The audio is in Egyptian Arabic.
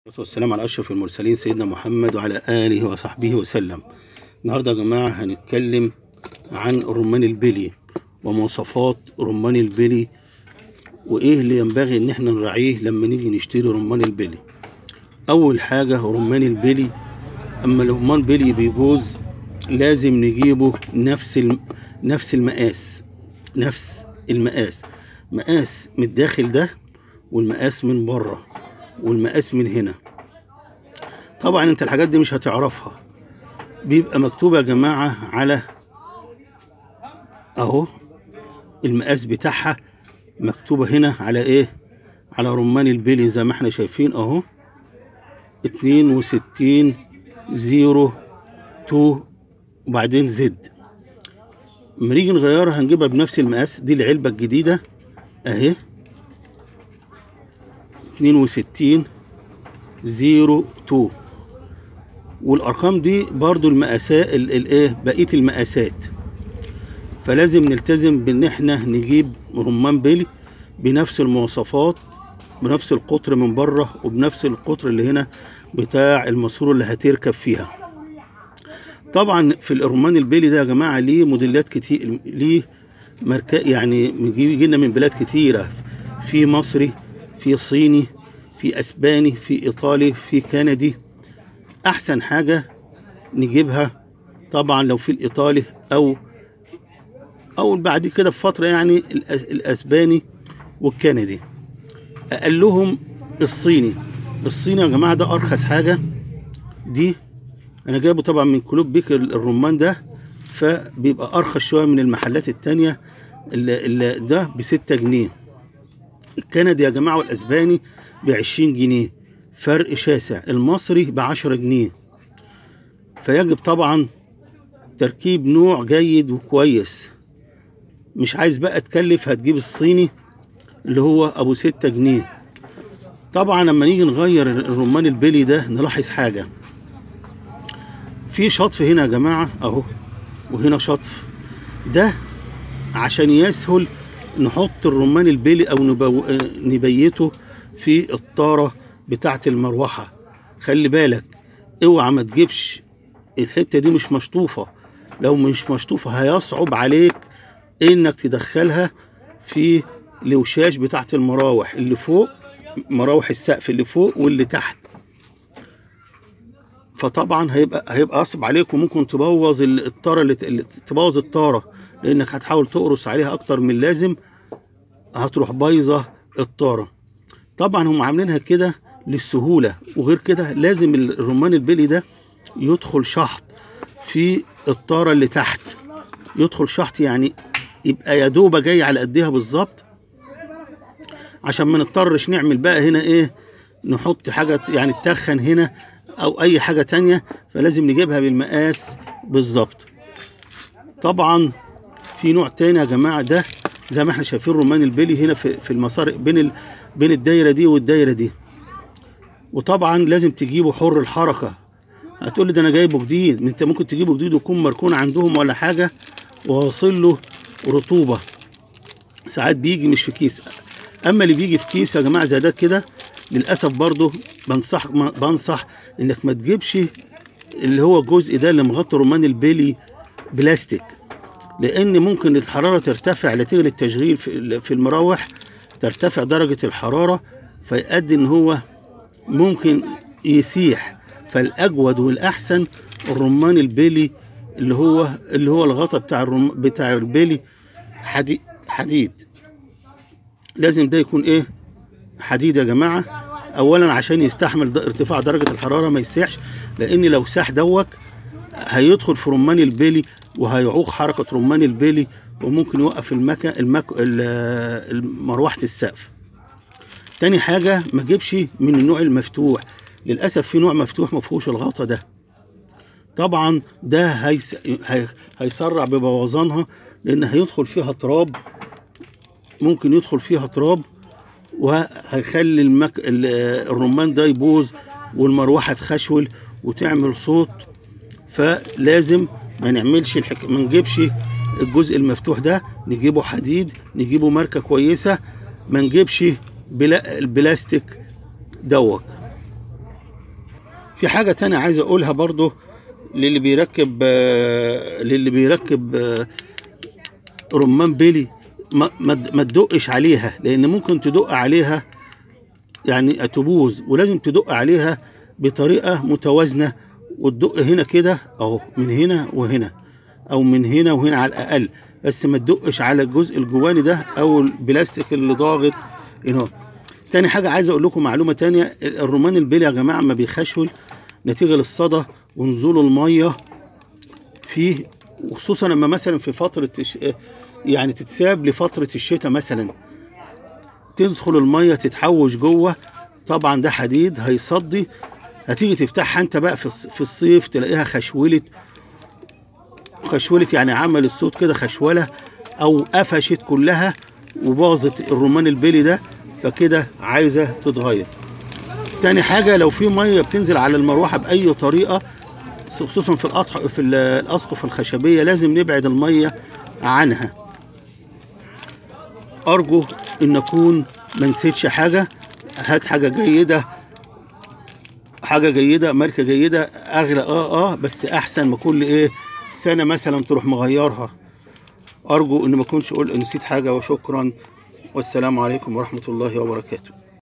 والصلاة والسلام على أشرف المرسلين سيدنا محمد وعلى آله وصحبه وسلم النهاردة يا جماعة هنتكلم عن الرمان البلي ومواصفات رمان البلي وإيه اللي ينبغي إن احنا نراعيه لما نيجي نشتري رمان البلي أول حاجة رمان البلي أما الرمان بلي بيبوظ لازم نجيبه نفس الم... نفس المقاس نفس المقاس مقاس من الداخل ده والمقاس من بره والمقاس من هنا طبعا انت الحاجات دي مش هتعرفها بيبقى مكتوب يا جماعة على اهو المقاس بتاعها مكتوبة هنا على ايه على رمان البلي زي ما احنا شايفين اهو اتنين وستين زيرو تو وبعدين زد لما نيجي نغيرها هنجيبها بنفس المقاس دي العلبة الجديدة اهي اتنين وستين زيرو تو والارقام دي برضو المقاسات الايه بقيه المقاسات فلازم نلتزم بان احنا نجيب رمان بيلي بنفس المواصفات بنفس القطر من بره وبنفس القطر اللي هنا بتاع الماسوره اللي هتركب فيها طبعا في الرمان البيلي ده يا جماعه ليه موديلات كتير ليه ماركات يعني بيجي لنا من بلاد كتيره في مصري في صيني في اسباني في ايطالي في كندي احسن حاجه نجيبها طبعا لو في الايطالي او او بعد كده بفتره يعني الاسباني والكندي اقلهم الصيني الصيني يا جماعه ده ارخص حاجه دي انا جايبه طبعا من كلوب بيك الرمان ده فبيبقى ارخص شويه من المحلات التانية اللي, اللي ده بستة جنيه الكندي يا جماعه والاسباني ب 20 جنيه فرق شاسع المصري ب 10 جنيه فيجب طبعا تركيب نوع جيد وكويس مش عايز بقى تكلف هتجيب الصيني اللي هو ابو 6 جنيه طبعا لما نيجي نغير الرمان البلي ده نلاحظ حاجه في شطف هنا يا جماعه اهو وهنا شطف ده عشان يسهل نحط الرمان البيلي او نبو... نبيته في الطاره بتاعه المروحه خلي بالك اوعى ما تجيبش الحته دي مش مشطوفه لو مش مشطوفه هيصعب عليك انك تدخلها في الوشاش بتاعه المراوح اللي فوق مراوح السقف اللي فوق واللي تحت فطبعا هيبقى هيبقى اصعب عليك وممكن تبوظ الطاره اللي تبوظ الطاره لانك هتحاول تقرص عليها اكتر من اللازم هتروح بايظه الطاره طبعا هم عاملينها كده للسهوله وغير كده لازم الرمان البلي ده يدخل شحط في الطاره اللي تحت يدخل شحط يعني يبقى يا دوبه جاي على قدها بالظبط عشان ما نضطرش نعمل بقى هنا ايه نحط حاجه يعني تخن هنا او اي حاجه تانية فلازم نجيبها بالمقاس بالظبط طبعا في نوع تاني يا جماعه ده زي ما احنا شايفين رمان البلي هنا في في المسار بين ال... بين الدايره دي والدايره دي وطبعا لازم تجيبه حر الحركه هتقول لي ده انا جايبه جديد انت ممكن تجيبه جديد ويكون مركون عندهم ولا حاجه وواصل له رطوبه ساعات بيجي مش في كيس اما اللي بيجي في كيس يا جماعه زي ده كده للاسف برضه بنصح بنصح انك ما تجيبش اللي هو الجزء ده اللي مغطي رمان البيلي بلاستيك لان ممكن الحراره ترتفع نتيجه التشغيل في المراوح ترتفع درجه الحراره فيؤدي ان هو ممكن يسيح فالاجود والاحسن الرمان البيلي اللي هو اللي هو الغطا بتاع الرم بتاع البيلي حديد حديد لازم ده يكون ايه حديد يا جماعه اولا عشان يستحمل ارتفاع درجه الحراره ما يسيحش لان لو ساح دوك هيدخل في رمان البيلي وهيعوق حركه رمان البيلي وممكن يوقف المكن المك... مروحه السقف تاني حاجه ما تجيبش من النوع المفتوح للاسف في نوع مفتوح ما فيهوش الغطا ده طبعا ده هيس... هي... هيسرع ببوظانها لان هيدخل فيها تراب ممكن يدخل فيها تراب وهيخلي المك... الرمان ده يبوظ والمروحه تخشول وتعمل صوت فلازم ما نعملش الحك... ما نجيبش الجزء المفتوح ده نجيبه حديد نجيبه ماركه كويسه ما نجيبش بلا... البلاستيك دوت في حاجة تانية عايز اقولها برضو للي بيركب آه، للي بيركب آه، رمان بيلي ما ما ما تدقش عليها لان ممكن تدق عليها يعني تبوظ ولازم تدق عليها بطريقة متوازنة وتدق هنا كده اهو من هنا وهنا او من هنا وهنا على الاقل بس ما تدقش على الجزء الجواني ده او البلاستيك اللي ضاغط هنا تاني حاجة عايز اقول لكم معلومة تانية الرمان البيلي يا جماعة ما بيخشول نتيجة للصدى ونزول المية فيه وخصوصا لما مثلا في فترة الش- يعني تتساب لفترة الشتاء مثلا تدخل المية تتحوش جوه طبعا ده حديد هيصدي هتيجي تفتحها انت بقى في الص- في الصيف تلاقيها خشولت خشولت يعني عملت صوت كده خشولة او قفشت كلها وباظت الرمان البيلي ده فكده عايزة تتغير تاني حاجة لو في مية بتنزل على المروحة بأي طريقة خصوصا في الأطح في ال- الأسقف الخشبية لازم نبعد المية عنها أرجو إن أكون ما نسيتش حاجة هات حاجة جيدة حاجة جيدة ماركة جيدة أغلى آه آه بس أحسن ما كل إيه سنة مثلا تروح مغيرها أرجو إن ما أكونش أقول نسيت حاجة وشكرا والسلام عليكم ورحمة الله وبركاته